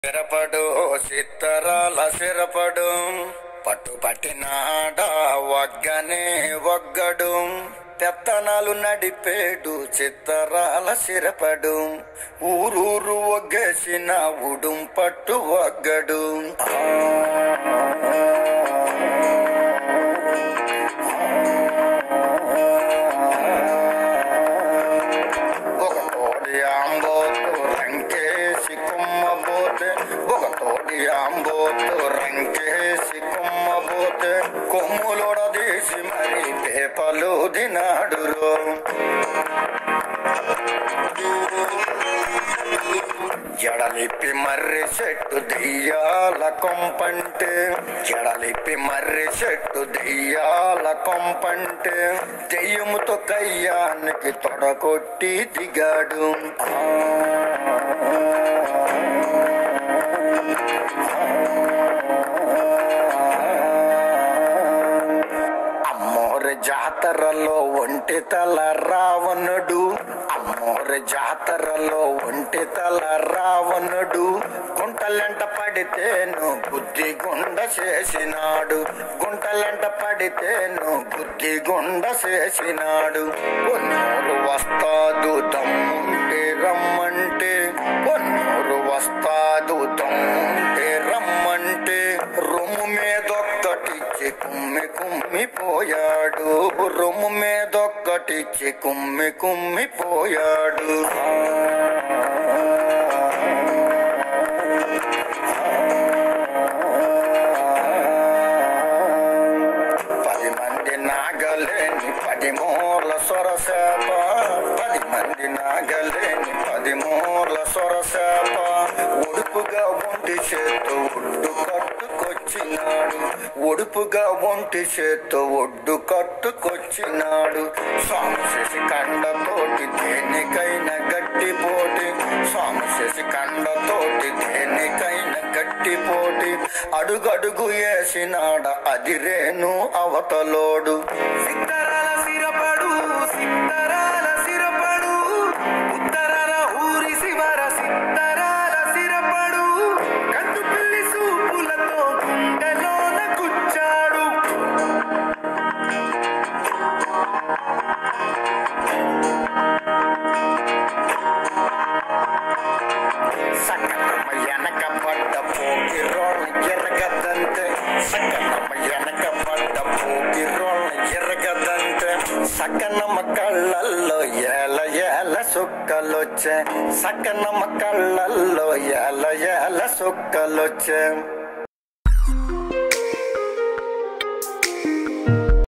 సిరపడు సిత్తరాల సిరపడు పట్టు పట్టినాడా వగ్గనే వగ్గడు పెత్తనాలు నడిపేడు చిత్తరాల సిరపడు ఊరూరు ఒగ్గేసిన ఉడుం పట్టు వగ్గడు ఒక తోడి ఆంబోతు రంకేసి కుమ్మబోతే ఒక తోడి ఆంబోతు రంకేసి కుమ్మబోతే కొమ్ములొడదీసి మరి పేపలు దినాడురో జడలిప్పి మర్రి చెట్టు దెయ్యాల కొంపంటే జడలిప్పి మర్రి చెట్టు దెయ్యాల కొంపంటే దెయ్యముతో కయ్యానికి తొడగొట్టి దిగాడు అమ్మోరి జాతరలో ఒంటి తల రావణుడు అమ్మోరి జాతరలో ఒంటి తల రావణుడు గుంటలెంట పడితేను బుద్ధి గుండ చేసినాడు గుంటలెంట పడితేను బుద్ధి గుండ చేసినాడు పొన్నూరు వస్తాదు దమ్ముంటే రమ్మంటే పొన్నూరు వస్తాదు దమ్ముంటే రమ్మంటే రొమ్ము మీదొక్కటిచ్చి కుమ్మి కుమ్మి పోయాడు రొమ్ము మీదొక్కటిచ్చి కుమ్మి కుమ్మి పోయాడు పది మంది నాగలేని పది మూల సొరసేప పది మంది నాగలేని పది మూల సొరసేప ఉడుపుగా ఒంటి చేత్తో ఒడ్డు కట్టుకొచ్చినాడు ఒడుపుగా ఒంటి చేత్తో ఒడ్డు కట్టుకొచ్చినాడు స్వామి శశి కండతోటి దేనికైనా గట్టి పోటీ స్వామి శశి కండతోటి దేనికైనా గట్టి పోటీ అడుగడుగు వేసినాడ అదిరేను అవతలోడు సిత్తరాల సిరపడు సిత్తరాల సిరపడు ఉత్తరాల ఊరి శివర సిత్తరాల సిరపడు కందు పిల్లి సూపులతో గుండెలోన కూర్చాడు సకనమ్మ వెనక పడ్డ పోకి రోళ్ళ ఎరగదంతే సకనమ్మ వెనక పడ్డ పోకి రోళ్ళ ఎరగదంతే సకనమ్మ కళ్ళల్లో ఏల ఏల సుక్కలొచ్చే సకనమ్మ కళ్ళల్లో ఏల ఏల సుక్కలొచ్చే